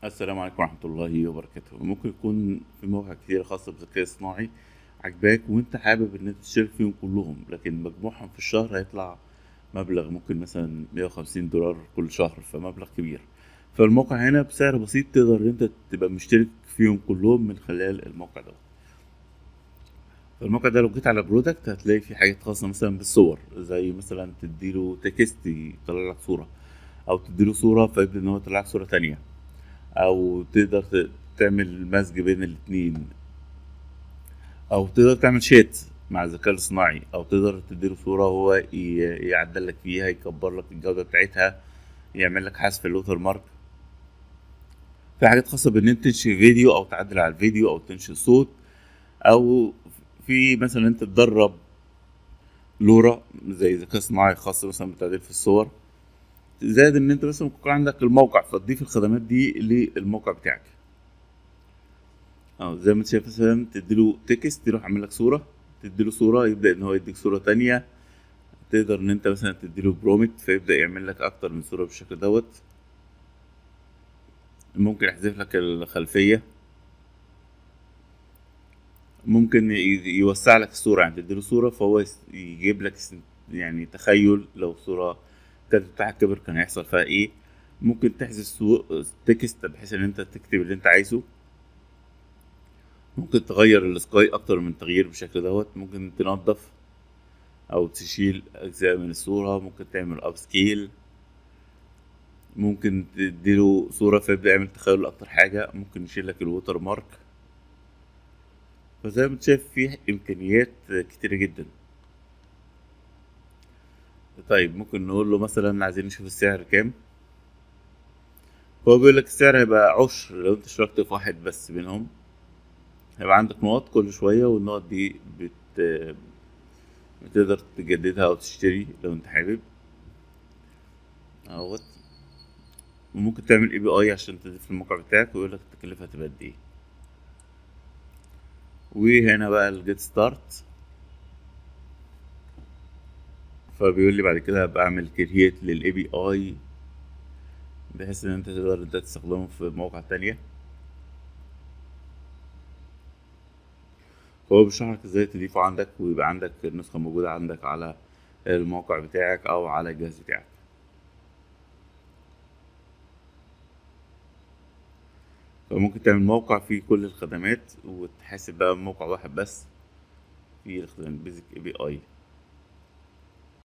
السلام عليكم ورحمة الله وبركاته ممكن يكون في مواقع كتير خاصة بالذكاء الصناعي عجباك وانت حابب ان انت تشترك فيهم كلهم لكن مجموعهم في الشهر هيطلع مبلغ ممكن مثلا مية وخمسين دولار كل شهر فمبلغ كبير فالموقع هنا بسعر بسيط تقدر ان انت تبقى مشترك فيهم كلهم من خلال الموقع ده فالموقع ده لو جيت على برودكت هتلاقي فيه حاجات خاصة مثلا بالصور زي مثلا تديله تكست يطلع لك صورة او تديله صورة فيبدأ ان هو يطلع لك صورة تانية او تقدر ت- تعمل مزج بين الاتنين او تقدر تعمل شات مع الذكاء الصناعي او تقدر تديله صورة وهو ي- يعدل لك فيها يكبر لك الجودة بتاعتها يعمل لك حذف اللوتر مارك في حاجات خاصة بان انت تنشئ فيديو او تعدل على الفيديو او تنشئ صوت او في مثلا انت تدرب لورا زي ذكاء صناعي خاص مثلا بالتعديل في الصور زائد ان انت مثلا ممكن يكون عندك الموقع فتضيف الخدمات دي للموقع بتاعك اه زي ما انت شايف مثلا تديله تكست يروح عامل لك صورة تديله صورة يبدأ ان هو يديك صورة تانية تقدر ان انت مثلا تديله برومت فيبدأ يعمل لك اكتر من صورة بالشكل دوت ممكن يحذف لك الخلفية ممكن ي- يوسع لك الصورة يعني تديله صورة فهو يس- يجيب لك س- يعني تخيل لو صورة كانت بتاعك كبر كان هيحصل فيها ايه ممكن تحذف صو- تكست بحيث ان انت تكتب اللي انت عايزه ممكن تغير السكاي اكتر من تغيير بالشكل دوت ممكن تنظف او تشيل اجزاء من الصورة ممكن تعمل اب سكيل ممكن تديله صورة فيبدأ يعمل تخيل اكتر حاجة ممكن يشيل لك الووتر مارك فزي ما انت شايف فيه امكانيات كتيرة جدا طيب ممكن نقول له مثلا عايزين نشوف السعر كام هو بيقول لك السعر هيبقى عشر لو انت اشتركت في واحد بس منهم هيبقى عندك نقط كل شوية والنقط دي بت... بتقدر تجددها او تشتري لو انت حابب اهوت وممكن تعمل اي بي اي عشان تضيف الموقع بتاعك ويقول لك التكلفة هتبقى قد ايه وهنا بقى الجيت ستارت فبيقول لي بعد كده هبقى اعمل كرييت للاي بي اي بحيث ان انت تقدر انت تستخدمه في مواقع تانية هو بيشرح لك ازاي تضيفه عندك ويبقى عندك النسخة موجودة عندك على الموقع بتاعك او على الجهاز بتاعك فممكن تعمل موقع فيه كل الخدمات وتحاسب بقى موقع واحد بس فيه الخدمات بيزك اي بي اي